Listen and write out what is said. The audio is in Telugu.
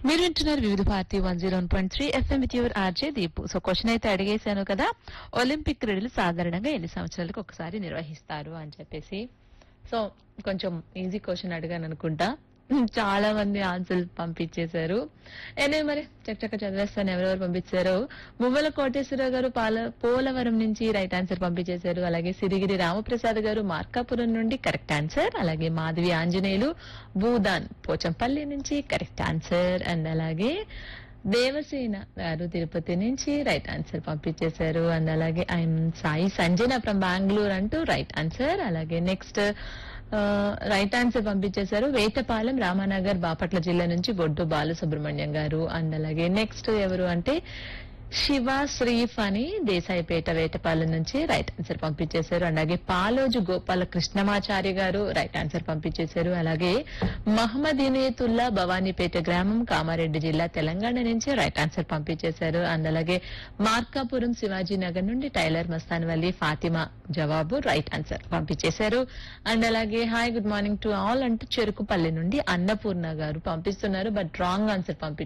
మీరు వింటున్నారు Vividh Bharati one zero point three FM with your RJ Deepu so question అయితే అడిగేశాను కదా ఒలింపిక్ క్రీడలు సాధారణంగా ఎన్ని సంవత్సరాలకు ఒకసారి నిర్వహిస్తారు అని చెప్పేసి సో కొంచెం ఈజీ క్వశ్చన్ అడిగాను అనుకుంటా చాలా మంది ఆన్సర్లు పంపించేశారు ఏనే మరి చక్కచక్క చదివేస్తాను ఎవరెవరు పంపించారు మువ్వల కోటేశ్వరరావు గారు పాల పోలవరం నుంచి రైట్ ఆన్సర్ పంపించేశారు అలాగే సిరిగిరి రామప్రసాద్ గారు మార్కాపురం నుండి కరెక్ట్ ఆన్సర్ అలాగే మాధవి ఆంజనేయులు భూదాన్ పోచంపల్లి నుంచి కరెక్ట్ ఆన్సర్ అండ్ అలాగే దేవసేన గారు తిరుపతి నుంచి రైట్ ఆన్సర్ పంపించేశారు అండ్ అలాగే ఐఎమ్ సాయి సంజన ఫ్రమ్ బెంగళూరు అంటూ రైట్ ఆన్సర్ అలాగే నెక్స్ట్ రైట్ ఆన్సర్ పంపించేశారు వేటపాలెం రామానగర్ బాపట్ల జిల్లా నుంచి బొడ్డు బాలసుబ్రహ్మణ్యం గారు అండ్ అలాగే నెక్స్ట్ ఎవరు అంటే శివ శ్రీఫ్ అని దేశాయిపేట వేటపాలెం నుంచి రైట్ ఆన్సర్ పంపించేశారు అలాగే పాలోజు గోపాల కృష్ణమాచార్య గారు రైట్ ఆన్సర్ పంపించేశారు అలాగే మహమ్మద్ ఇనేతుల్లా భవానీపేట గ్రామం కామారెడ్డి జిల్లా తెలంగాణ నుంచి రైట్ ఆన్సర్ పంపించేశారు అండ్ అలాగే మార్కాపురం శివాజీ నగర్ నుండి టైలర్ మస్తాన్ వల్లి ఫాతిమా జవాబు రైట్ ఆన్సర్ పంపించేశారు అండ్ అలాగే hi good morning to all అంటూ చెరుకుపల్లి నుండి అన్నపూర్ణ గారు పంపిస్తున్నారు బట్ రాంగ్ ఆన్సర్ పంపి